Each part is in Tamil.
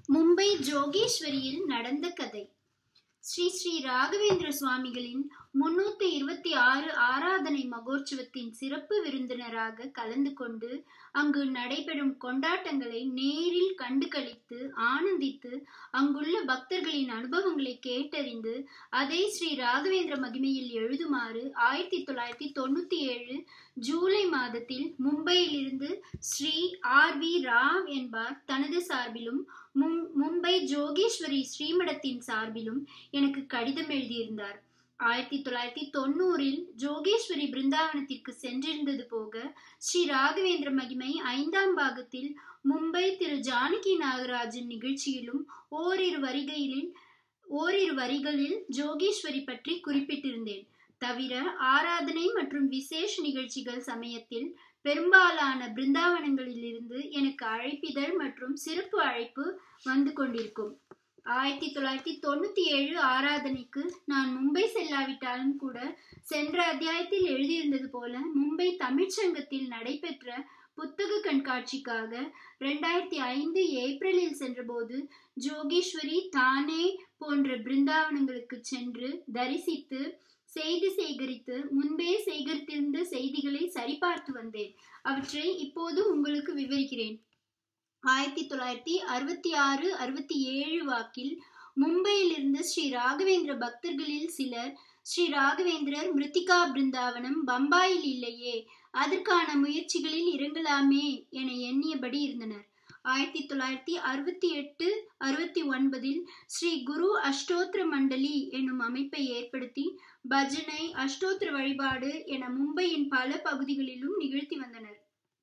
மும்பை ஜோகேஸ்வரியில் நடந்த கதை ஸ்ரீ ஸ்ரீ ராகவேந்திர சுவாமிகளின் முன்னூத்தி இருபத்தி ஆறு ஆராதனை மகோற்சவத்தின் சிறப்பு விருந்தினராக கலந்து கொண்டு அங்கு நடைபெறும் கொண்டாட்டங்களை நேரில் கண்டு களித்து ஆனந்தித்து அங்குள்ள பக்தர்களின் அனுபவங்களை கேட்டறிந்து அதை ஸ்ரீ ராகவேந்திர மகிமையில் எழுதுமாறு ஆயிரத்தி தொள்ளாயிரத்தி தொண்ணூத்தி ஏழு ஜூலை மாதத்தில் மும்பையிலிருந்து ஸ்ரீ ஆர் வி ராவ் என்பார் தனது சார்பிலும் மும் மும்பை ஜோகேஸ்வரி ஸ்ரீமடத்தின் சார்பிலும் எனக்கு கடிதம் எழுதியிருந்தார் ஆயிரத்தி தொள்ளாயிரத்தி தொண்ணூறில் ஜோகேஸ்வரி பிருந்தாவனத்திற்கு சென்றிருந்தது போக ஸ்ரீ ராகவேந்திர மகிமை ஐந்தாம் பாகத்தில் மும்பை திரு ஜானகி நாகராஜன் நிகழ்ச்சியிலும் ஓரிரு வரிகளில் ஓரிரு வரிகளில் ஜோகேஸ்வரி பற்றி குறிப்பிட்டிருந்தேன் தவிர ஆராதனை மற்றும் விசேஷ நிகழ்ச்சிகள் சமயத்தில் பெரும்பாலான பிருந்தாவனங்களிலிருந்து எனக்கு அழைப்பிதழ் மற்றும் சிறப்பு அழைப்பு வந்து கொண்டிருக்கும் ஆயிரத்தி தொள்ளாயிரத்தி தொண்ணூத்தி ஏழு ஆராதனைக்கு நான் மும்பை செல்லாவிட்டாலும் கூட சென்ற அத்தியாயத்தில் எழுதியிருந்தது போல மும்பை தமிழ்ச்சங்கத்தில் நடைபெற்ற புத்தக கண்காட்சிக்காக ரெண்டாயிரத்தி ஐந்து ஏப்ரலில் சென்றபோது ஜோகேஸ்வரி தானே போன்ற பிருந்தாவனங்களுக்கு சென்று தரிசித்து செய்தி சேகரித்து முன்பே சேகரித்திருந்த செய்திகளை சரிபார்த்து வந்தேன் அவற்றை இப்போது உங்களுக்கு விவரிக்கிறேன் ஆயிரத்தி தொள்ளாயிரத்தி அறுபத்தி ஆறு அறுபத்தி ஏழு வாக்கில் மும்பையில் இருந்த ஸ்ரீ ராகவேந்திர பக்தர்களில் சிலர் ஸ்ரீ ராகவேந்திரர் மிருத்திகா பிருந்தாவனம் பம்பாயில் இல்லையே அதற்கான முயற்சிகளில் இறங்கலாமே என எண்ணியபடி இருந்தனர் ஆயிரத்தி தொள்ளாயிரத்தி அறுபத்தி எட்டு அறுபத்தி ஒன்பதில் ஸ்ரீ குரு அஷ்டோத்திர மண்டலி என்னும் அமைப்பை ஏற்படுத்தி பஜனை அஷ்டோத்திர வழிபாடு என மும்பையின் பல பகுதிகளிலும் நிகழ்த்தி வந்தனர்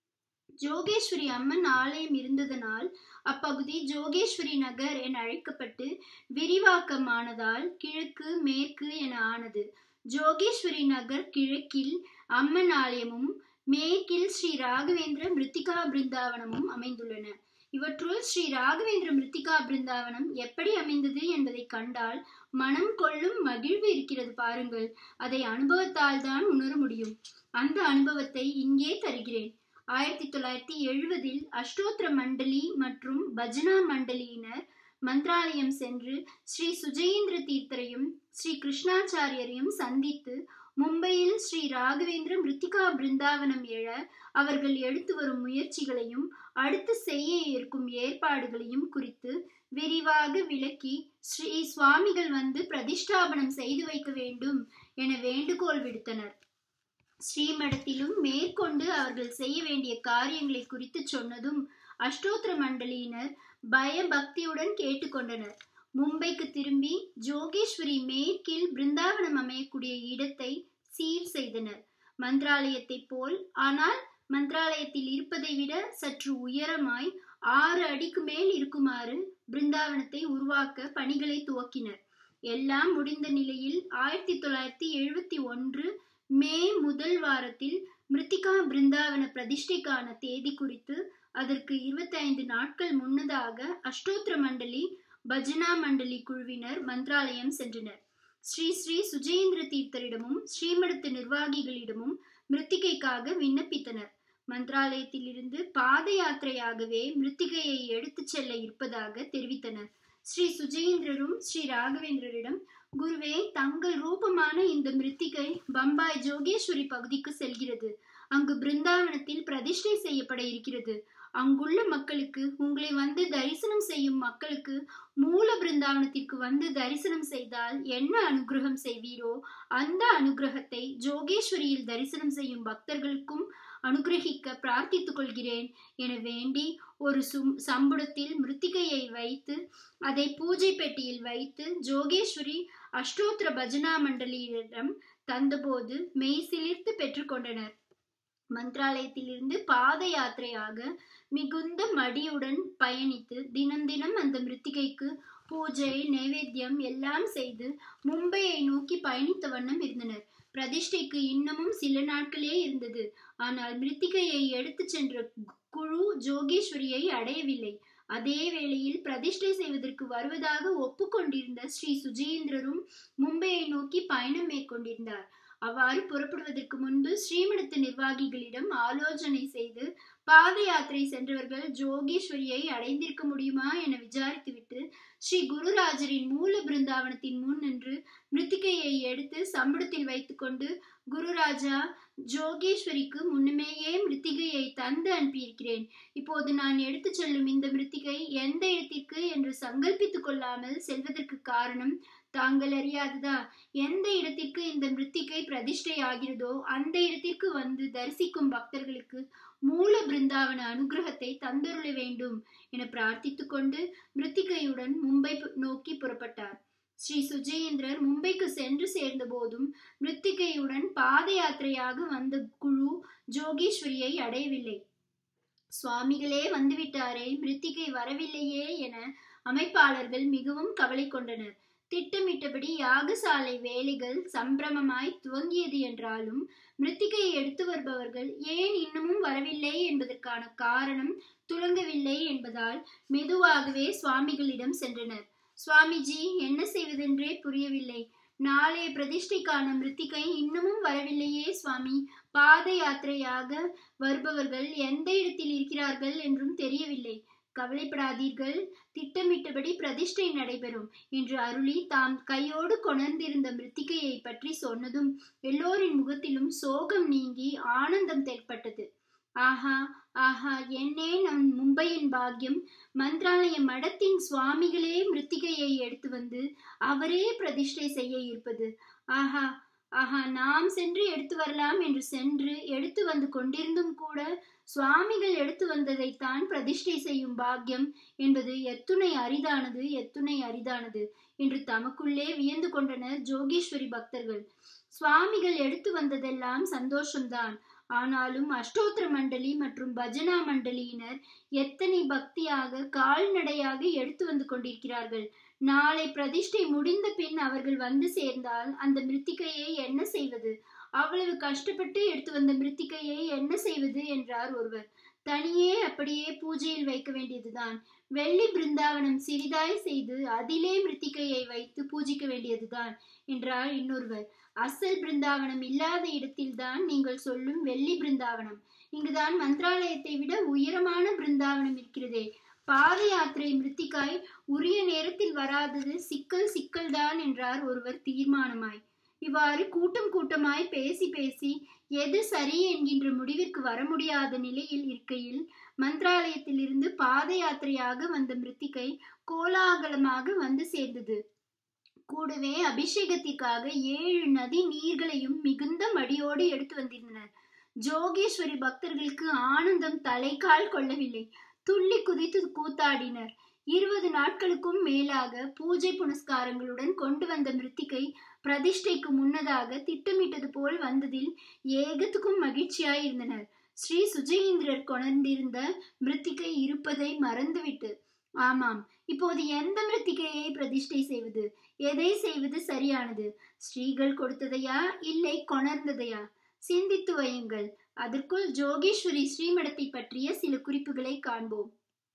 ஜோகேஸ்வரி அம்மன் ஆலயம் இருந்ததனால் அப்பகுதி ஜோகேஸ்வரி நகர் என அழைக்கப்பட்டு விரிவாக்கமானதால் கிழக்கு மேற்கு என ஆனது ஜோகேஸ்வரி நகர் கிழக்கில் அம்மன் ஆலயமும் மேற்கில் ஸ்ரீ ராகவேந்திர மிருத்திகா பிருந்தாவனமும் அமைந்துள்ளன இவற்றுள் ஸ்ரீ ராகவேந்திர மிருத்திகா பிருந்தாவனம் எப்படி அமைந்தது என்பதை கண்டால் மனம் கொள்ளும் மகிழ்வு இருக்கிறது பாருங்கள் அதை அனுபவத்தால் தான் உணர முடியும் அந்த அனுபவத்தை இங்கே தருகிறேன் ஆயிரத்தி தொள்ளாயிரத்தி எழுபதில் அஷ்டோத்திர மண்டலி மற்றும் பஜனா மண்டலியினர் மந்திராலயம் சென்று ஸ்ரீ சுஜயேந்திர தீர்த்தரையும் ஸ்ரீ கிருஷ்ணாச்சாரியரையும் சந்தித்து மும்பையில் ஸ்ரீ ராகவேந்திர மிருத்திகா பிருந்தாவனம் எழ அவர்கள் எடுத்து வரும் முயற்சிகளையும் அடுத்து செய்ய இருக்கும் ஏற்பாடுகளையும் குறித்து விரிவாக விளக்கி ஸ்ரீ சுவாமிகள் வந்து பிரதிஷ்டாபனம் செய்து வைக்க வேண்டும் என வேண்டுகோள் விடுத்தனர் ஸ்ரீமடத்திலும் மேற்கொண்டு அவர்கள் செய்ய வேண்டிய காரியங்களை குறித்து சொன்னதும் அஷ்டோத்திர மண்டலியினர் பய பக்தியுடன் கேட்டுக்கொண்டனர் மும்பைக்கு திரும்பி ஜோகேஸ்வரி மேற்கில் பிருந்தாவனம் அமையக்கூடிய இடத்தை சீர் செய்தனர் மந்திராலயத்தை போல் ஆனால் மந்திராலயத்தில் இருப்பதை விட சற்று உயரமாய் ஆறு அடிக்கு மேல் இருக்குமாறு பிருந்தாவனத்தை உருவாக்க பணிகளை துவக்கினர் எல்லாம் முடிந்த நிலையில் ஆயிரத்தி தொள்ளாயிரத்தி எழுபத்தி ஒன்று மே முதல் வாரத்தில் மிருத்திகா பிருந்தாவன பிரதிஷ்டைக்கான தேதி குறித்து அதற்கு இருபத்தி ஐந்து நாட்கள் முன்னதாக அஷ்டோத்திர மண்டலி பஜனா மண்டலி குழுவினர் மந்திராலயம் சென்றனர் ஸ்ரீ ஸ்ரீ சுஜேந்திர தீர்த்தரிடமும் ஸ்ரீமடத்து நிர்வாகிகளிடமும் மிருத்திகைக்காக விண்ணப்பித்தனர் மந்திராலயத்தில் இருந்து பாத யாத்திரையாகவே மிருத்திகையை எடுத்துச் செல்ல இருப்பதாக தெரிவித்தனர் ஸ்ரீ சுஜேந்திரரும் ஸ்ரீ ராகவேந்திரரிடம் குருவே தங்கள் ரூபமான இந்த மிருத்திகை பம்பாய் ஜோகேஸ்வரி பகுதிக்கு செல்கிறது அங்கு பிருந்தாவனத்தில் பிரதிஷ்டை செய்யப்பட இருக்கிறது அங்குள்ள மக்களுக்கு உங்களை வந்து தரிசனம் செய்யும் மக்களுக்கு மூல பிருந்தாவனத்திற்கு வந்து தரிசனம் செய்தால் என்ன அனுகிரகம் செய்வீரோ அந்த அனுகிரகத்தை ஜோகேஸ்வரியில் தரிசனம் செய்யும் பக்தர்களுக்கும் அனுகிரகிக்க பிரார்த்தித்துக் கொள்கிறேன் என வேண்டி ஒரு சும் சம்புடத்தில் மிருத்திகையை வைத்து அதை பூஜை பெட்டியில் வைத்து ஜோகேஸ்வரி அஷ்டோத்திர பஜனா மண்டலியிடம் தந்தபோது மெய் சிலிர்த்து பெற்றுக்கொண்டனர் மந்திராலயத்திலிருந்து பாத யாத்திரையாக மிகுந்த மடியுடன் பயணித்து தினம் தினம் அந்த மிருத்திகைக்கு பூஜை நைவேத்தியம் எல்லாம் செய்து மும்பையை நோக்கி பயணித்த வண்ணம் இருந்தனர் பிரதிஷ்டைக்கு இன்னமும் சில நாட்களே இருந்தது ஆனால் மிருத்திகையை எடுத்து சென்ற குழு ஜோகேஸ்வரியை அடையவில்லை அதே வேளையில் பிரதிஷ்டை செய்வதற்கு வருவதாக ஒப்புக்கொண்டிருந்த ஸ்ரீ சுஜேந்திரரும் மும்பையை நோக்கி பயணம் மேற்கொண்டிருந்தார் அவ்வாறு புறப்படுவதற்கு முன்பு ஸ்ரீமடத்து நிர்வாகிகளிடம் ஆலோசனை செய்து பாத யாத்திரை சென்றவர்கள் ஜோகேஸ்வரியை அடைந்திருக்க முடியுமா என விசாரித்துவிட்டு ஸ்ரீ குருராஜரின் மூல பிருந்தாவனத்தின் முன் நின்று மிருத்திகையை எடுத்து சம்படத்தில் வைத்துக்கொண்டு குருராஜா ஜோகேஸ்வரிக்கு முன்னுமேயே மிருத்திகையை தந்து அனுப்பியிருக்கிறேன் இப்போது நான் எடுத்து செல்லும் இந்த மிருத்திகை எந்த இடத்திற்கு என்று சங்கல்பித்துக் கொள்ளாமல் செல்வதற்கு காரணம் தாங்கள் அறியாததா எந்த இடத்திற்கு இந்த மிருத்திகை பிரதிஷ்டை ஆகிறதோ அந்த இடத்திற்கு வந்து தரிசிக்கும் பக்தர்களுக்கு மூல பிருந்தாவன அனுகிரகத்தை தந்தருள வேண்டும் என பிரார்த்தித்துக் கொண்டு மிருத்திகையுடன் மும்பை நோக்கி புறப்பட்டார் ஸ்ரீ சுஜயேந்திரர் மும்பைக்கு சென்று சேர்ந்த போதும் மிருத்திகையுடன் பாத யாத்திரையாக வந்த குழு ஜோகேஸ்வரியை அடையவில்லை சுவாமிகளே வந்துவிட்டாரே மிருத்திகை வரவில்லையே என அமைப்பாளர்கள் மிகவும் கவலை கொண்டனர் திட்டமிட்டபடி யாகசாலை வேலைகள் சம்பிரமமாய் துவங்கியது என்றாலும் மிருத்திகையை எடுத்து வருபவர்கள் ஏன் இன்னமும் வரவில்லை என்பதற்கான காரணம் துளங்கவில்லை என்பதால் மெதுவாகவே சுவாமிகளிடம் சென்றனர் சுவாமிஜி என்ன செய்வதென்றே புரியவில்லை நாளைய பிரதிஷ்டைக்கான மிருத்திகை இன்னமும் வரவில்லையே சுவாமி பாத யாத்திரையாக வருபவர்கள் எந்த இடத்தில் இருக்கிறார்கள் என்றும் தெரியவில்லை கவலைப்படாதீர்கள் திட்டமிட்டபடி பிரதிஷ்டை நடைபெறும் என்று அருளி தாம் கையோடு கொணர்ந்திருந்த மிருத்திகையை பற்றி சொன்னதும் எல்லோரின் முகத்திலும் சோகம் நீங்கி ஆனந்தம் தென்பட்டது ஆஹா ஆஹா என்னே நம் மும்பையின் பாக்கியம் மந்திராலய மடத்தின் சுவாமிகளே மிருத்திகையை எடுத்து வந்து அவரே பிரதிஷ்டை செய்ய இருப்பது ஆஹா ஆஹா நாம் சென்று எடுத்து வரலாம் என்று சென்று எடுத்து வந்து கொண்டிருந்தும் கூட சுவாமிகள் எடுத்து வந்ததைத்தான் பிரதிஷ்டை செய்யும் பாக்கியம் என்பது எத்துணை அரிதானது எத்துணை அரிதானது என்று தமக்குள்ளே வியந்து கொண்டனர் ஜோகேஸ்வரி பக்தர்கள் சுவாமிகள் எடுத்து வந்ததெல்லாம் சந்தோஷம்தான் ஆனாலும் அஷ்டோத்திர மண்டலி மற்றும் பஜனா மண்டலியினர் எத்தனை பக்தியாக கால்நடையாக எடுத்து வந்து கொண்டிருக்கிறார்கள் நாளை பிரதிஷ்டை முடிந்த பின் அவர்கள் வந்து சேர்ந்தால் அந்த மிருத்திகையை என்ன செய்வது அவ்வளவு கஷ்டப்பட்டு எடுத்து வந்த மிருத்திகையை என்ன செய்வது என்றார் ஒருவர் தனியே அப்படியே பூஜையில் வைக்க வேண்டியதுதான் வெள்ளி பிருந்தாவனம் சிறிதாய் செய்து அதிலே மிருத்திகையை வைத்து பூஜிக்க வேண்டியதுதான் என்றார் இன்னொருவர் அசல் பிருந்தாவனம் இல்லாத இடத்தில்தான் நீங்கள் சொல்லும் வெள்ளி பிருந்தாவனம் இங்குதான் மந்திராலயத்தை விட உயரமான பிருந்தாவனம் இருக்கிறதே பாத யாத்திரை மிருத்திகாய் உரிய நேரத்தில் வராதது சிக்கல் சிக்கல்தான் என்றார் ஒருவர் தீர்மானமாய் இவ்வாறு கூட்டம் கூட்டமாய் பேசி பேசி எது சரி என்கின்ற முடிவிற்கு வர முடியாத நிலையில் இருக்கையில் மந்திராலயத்திலிருந்து பாத யாத்திரையாக வந்த மிருத்திகை கோலாகலமாக வந்து சேர்ந்தது கூடவே அபிஷேகத்திற்காக ஏழு நதி நீர்களையும் மிகுந்த மடியோடு எடுத்து வந்திருந்தனர் ஜோகேஸ்வரி பக்தர்களுக்கு ஆனந்தம் தலைக்கால் கொள்ளவில்லை துள்ளி குதித்து கூத்தாடினர் இருபது நாட்களுக்கும் மேலாக பூஜை புனஸ்காரங்களுடன் கொண்டு வந்த மிருத்திகை பிரதிஷ்டைக்கு முன்னதாக திட்டமிட்டது போல் வந்ததில் ஏகத்துக்கும் மகிழ்ச்சியாய் இருந்தனர் ஸ்ரீ சுஜயேந்திரர் கொணர்ந்திருந்த மிருத்திகை இருப்பதை மறந்துவிட்டு ஆமாம் இப்போது எந்த மிருத்திகையை பிரதிஷ்டை செய்வது எதை செய்வது சரியானது ஸ்ரீகள் கொடுத்ததையா இல்லை கொணர்ந்ததையா சிந்தித்து வையுங்கள் அதற்குள் ஜோகேஸ்வரி ஸ்ரீமடத்தை பற்றிய சில குறிப்புகளை காண்போம்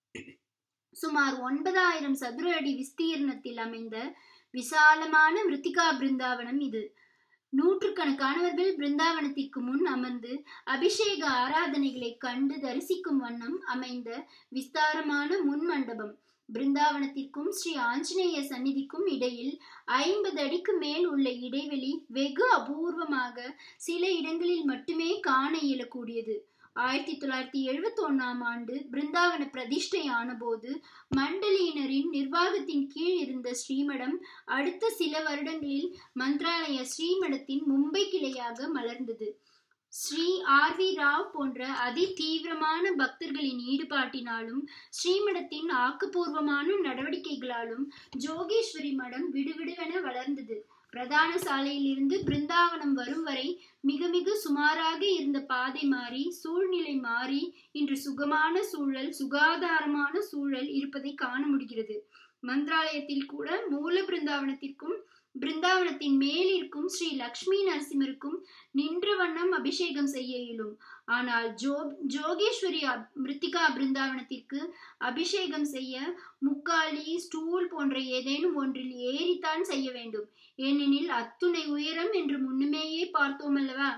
சுமார் ஒன்பதாயிரம் சதுர அடி விஸ்தீர்ணத்தில் அமைந்த விசாலமான மிருத்திகா பிருந்தாவனம் இது நூற்றுக்கணக்கானவர்கள் பிருந்தாவனத்திற்கு முன் அமர்ந்து அபிஷேக ஆராதனைகளை கண்டு தரிசிக்கும் வண்ணம் அமைந்த விஸ்தாரமான முன் மண்டபம் பிருந்தாவனத்திற்கும் ஸ்ரீ ஆஞ்சநேய சந்நிதிக்கும் இடையில் ஐம்பது அடிக்கு மேல் உள்ள இடைவெளி வெகு அபூர்வமாக சில இடங்களில் மட்டுமே காண இயலக்கூடியது ஆயிரத்தி தொள்ளாயிரத்தி எழுபத்தி ஒன்னாம் ஆண்டு பிருந்தாவன பிரதிஷ்டை ஆனபோது மண்டலியினரின் நிர்வாகத்தின் கீழ் இருந்த ஸ்ரீமடம் அடுத்த சில வருடங்களில் மந்திராலய ஸ்ரீமடத்தின் மும்பை கிளையாக மலர்ந்தது ஸ்ரீ ஆர் வி ராவ் போன்ற அதி தீவிரமான பக்தர்களின் ஈடுபாட்டினாலும் ஸ்ரீமடத்தின் ஆக்கப்பூர்வமான நடவடிக்கைகளாலும் ஜோகேஸ்வரி மடம் விடுவிடுவென வளர்ந்தது பிரதான சாலையிலிருந்து பிருந்தாவனம் வரும் வரை மிக மிக சுமாராக இருந்த பாதை மாறி சூழ்நிலை மாறி இன்று சுகமான சூழல் சுகாதாரமான சூழல் இருப்பதை காண முடிகிறது மந்திராலயத்தில் கூட மூல பிருந்தாவனத்திற்கும் பிருந்தாவனத்தின் மேல் இருக்கும் ஸ்ரீ லக்ஷ்மி நரசிம்மருக்கும் நின்ற வண்ணம் அபிஷேகம் செய்ய இயலும் ஆனால் ஜோ ஜோகேஸ்வரி மிருத்திகா பிருந்தாவனத்திற்கு அபிஷேகம் செய்ய முக்காலி ஸ்டூல் போன்ற ஏதேனும் ஒன்றில் ஏறித்தான் செய்ய வேண்டும் ஏனெனில் அத்துணை உயரம் என்று முன்னுமேயே பார்த்தோம் அல்லவா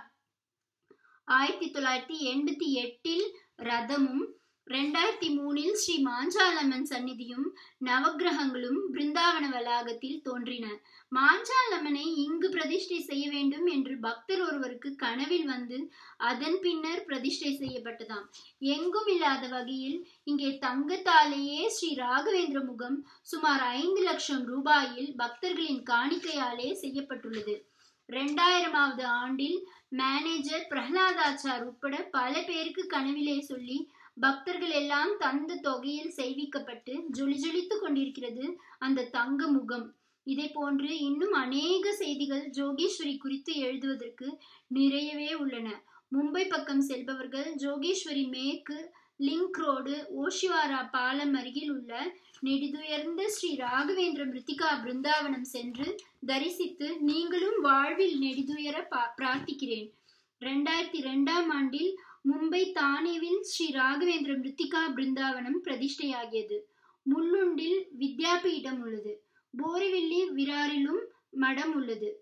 ஆயிரத்தி தொள்ளாயிரத்தி எண்பத்தி எட்டில் ரதமும் ரெண்டாயிரத்தி மூணில் ஸ்ரீ மாஞ்சாலம்மன் சந்நிதியும் நவகிரகங்களும் பிருந்தாவன வளாகத்தில் தோன்றின மாஞ்சாலம்மனை இங்கு பிரதிஷ்டை செய்ய வேண்டும் என்று பக்தர் ஒருவருக்கு கனவில் வந்து அதன் பின்னர் பிரதிஷ்டை செய்யப்பட்டதாம் எங்கும் இல்லாத வகையில் இங்கே தங்கத்தாலேயே ஸ்ரீ ராகவேந்திர முகம் சுமார் ஐந்து லட்சம் ரூபாயில் பக்தர்களின் காணிக்கையாலே செய்யப்பட்டுள்ளது ரெண்டாயிரமாவது ஆண்டில் மேனேஜர் பிரஹ்லாதாச்சார் உட்பட பல பேருக்கு கனவிலே சொல்லி பக்தர்கள் எல்லாம் தந்த தொகையில் செய்விக்கப்பட்டு ஜொலி ஜொலித்து கொண்டிருக்கிறது அந்த தங்க முகம் இதை போன்று இன்னும் அநேக செய்திகள் ஜோகேஸ்வரி குறித்து எழுதுவதற்கு நிறையவே உள்ளன மும்பை பக்கம் செல்பவர்கள் ஜோகேஸ்வரி மேற்கு லிங்க் ரோடு ஓஷிவாரா பாலம் அருகில் உள்ள நெடுதுயர்ந்த ஸ்ரீ ராகவேந்திர மிருத்திகா பிருந்தாவனம் சென்று தரிசித்து நீங்களும் வாழ்வில் நெடுதுயர பிரார்த்திக்கிறேன் ரெண்டாயிரத்தி ரெண்டாம் ஆண்டில் மும்பை தானேவில் ஸ்ரீ ராகவேந்திர மிருத்திகா பிருந்தாவனம் பிரதிஷ்டையாகியது முள்ளுண்டில் வித்யாபீடம் உள்ளது போரிவில்லி விராரிலும் மடம் உள்ளது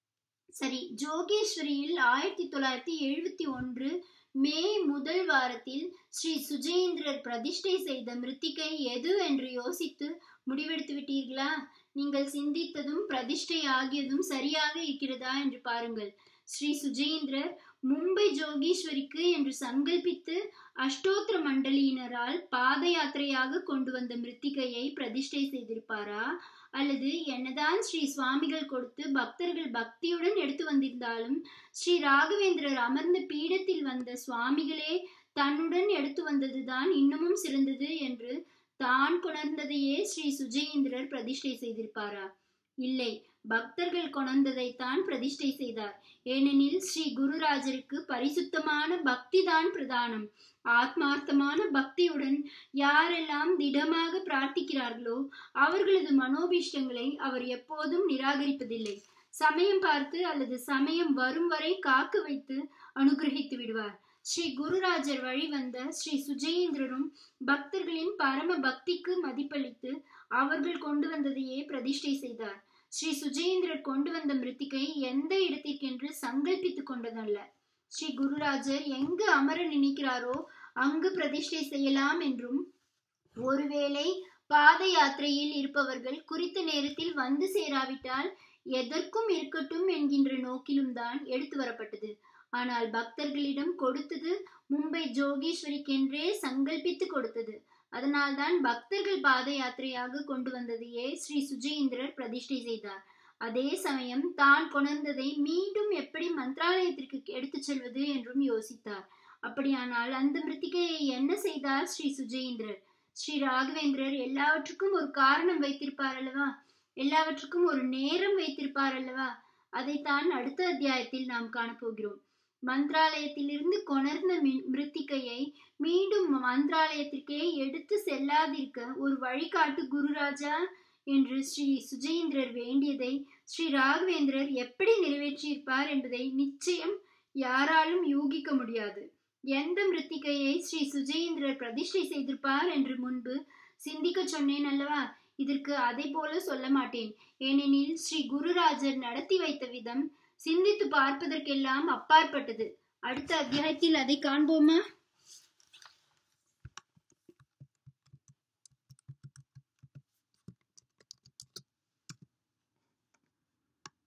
சரி ஜோகேஸ்வரியில் ஆயிரத்தி தொள்ளாயிரத்தி எழுபத்தி ஒன்று மே முதல் வாரத்தில் ஸ்ரீ சுஜேந்திரர் பிரதிஷ்டை செய்த மிருத்திகை எது என்று யோசித்து முடிவெடுத்து விட்டீர்களா நீங்கள் சிந்தித்ததும் பிரதிஷ்டை ஆகியதும் சரியாக இருக்கிறதா என்று பாருங்கள் ஸ்ரீ சுஜேந்திரர் மும்பை ஜோகீஸ்வரிக்கு என்று சங்கல்பித்து அஷ்டோத்திர மண்டலியினரால் பாத யாத்திரையாக கொண்டு வந்த மிருத்திகையை பிரதிஷ்டை செய்திருப்பாரா அல்லது என்னதான் ஸ்ரீ சுவாமிகள் கொடுத்து பக்தர்கள் பக்தியுடன் எடுத்து வந்திருந்தாலும் ஸ்ரீ ராகவேந்திரர் அமர்ந்த பீடத்தில் வந்த சுவாமிகளே தன்னுடன் எடுத்து வந்ததுதான் இன்னமும் சிறந்தது என்று தான் கொணர்ந்ததையே ஸ்ரீ சுஜயேந்திரர் பிரதிஷ்டை செய்திருப்பாரா இல்லை பக்தர்கள் கொணர்ந்ததைத்தான் பிரதிஷ்டை செய்தார் ஏனெனில் ஸ்ரீ குருராஜருக்கு பரிசுத்தமான பக்தி தான் பிரதானம் ஆத்மார்த்தமான பக்தியுடன் யாரெல்லாம் திடமாக பிரார்த்திக்கிறார்களோ அவர்களது மனோபீஷ்டங்களை அவர் எப்போதும் நிராகரிப்பதில்லை சமயம் பார்த்து அல்லது சமயம் வரும் வரை காக்க வைத்து அனுகிரகித்து விடுவார் ஸ்ரீ குருராஜர் வழி வந்த ஸ்ரீ சுஜயேந்திரரும் பக்தர்களின் பரம பக்திக்கு மதிப்பளித்து அவர்கள் கொண்டு வந்ததையே பிரதிஷ்டை செய்தார் ஸ்ரீ சுஜேந்திரர் கொண்டு வந்த மிருத்திகை எந்த இடத்திற்கென்று சங்கல்பித்துக் கொண்டதல்ல ஸ்ரீ குருராஜர் எங்கு அமர நினைக்கிறாரோ அங்கு பிரதிஷ்டை செய்யலாம் என்றும் ஒருவேளை பாத யாத்திரையில் இருப்பவர்கள் குறித்த நேரத்தில் வந்து சேராவிட்டால் எதற்கும் இருக்கட்டும் என்கின்ற நோக்கிலும் தான் எடுத்து வரப்பட்டது ஆனால் பக்தர்களிடம் கொடுத்தது மும்பை ஜோகீஸ்வரிக்கென்றே சங்கல்பித்து கொடுத்தது அதனால்தான் பக்தர்கள் பாத யாத்திரையாக கொண்டு வந்ததையே ஸ்ரீ சுஜேந்திரர் பிரதிஷ்டை செய்தார் அதே சமயம் தான் கொணர்ந்ததை மீண்டும் எப்படி மந்திராலயத்திற்கு எடுத்துச் செல்வது என்றும் யோசித்தார் அப்படியானால் அந்த மிருத்திகையை என்ன செய்தார் ஸ்ரீ சுஜேந்திரர் ஸ்ரீ ராகவேந்திரர் எல்லாவற்றுக்கும் ஒரு காரணம் வைத்திருப்பார் அல்லவா எல்லாவற்றுக்கும் ஒரு நேரம் வைத்திருப்பார் அல்லவா அதைத்தான் அடுத்த அத்தியாயத்தில் நாம் காணப்போகிறோம் மந்திராலயத்திலிருந்து கொணர்ந்த மிருத்திகையை மீண்டும் மந்திராலயத்திற்கே எடுத்து செல்லாதிருக்க ஒரு வழிகாட்டு குருராஜா என்று ஸ்ரீ சுஜேந்திரர் வேண்டியதை ஸ்ரீ ராகவேந்திரர் எப்படி நிறைவேற்றியிருப்பார் என்பதை நிச்சயம் யாராலும் யூகிக்க முடியாது எந்த மிருத்திகையை ஸ்ரீ சுஜேந்திரர் பிரதிஷ்டை செய்திருப்பார் என்று முன்பு சிந்திக்க சொன்னேன் அல்லவா இதற்கு அதை போல சொல்ல மாட்டேன் ஏனெனில் ஸ்ரீ குருராஜர் நடத்தி வைத்த விதம் சிந்தித்து பார்ப்பதற்கெல்லாம் அப்பாற்பட்டது அடுத்த அத்தியாயத்தில் அதை காண்போமா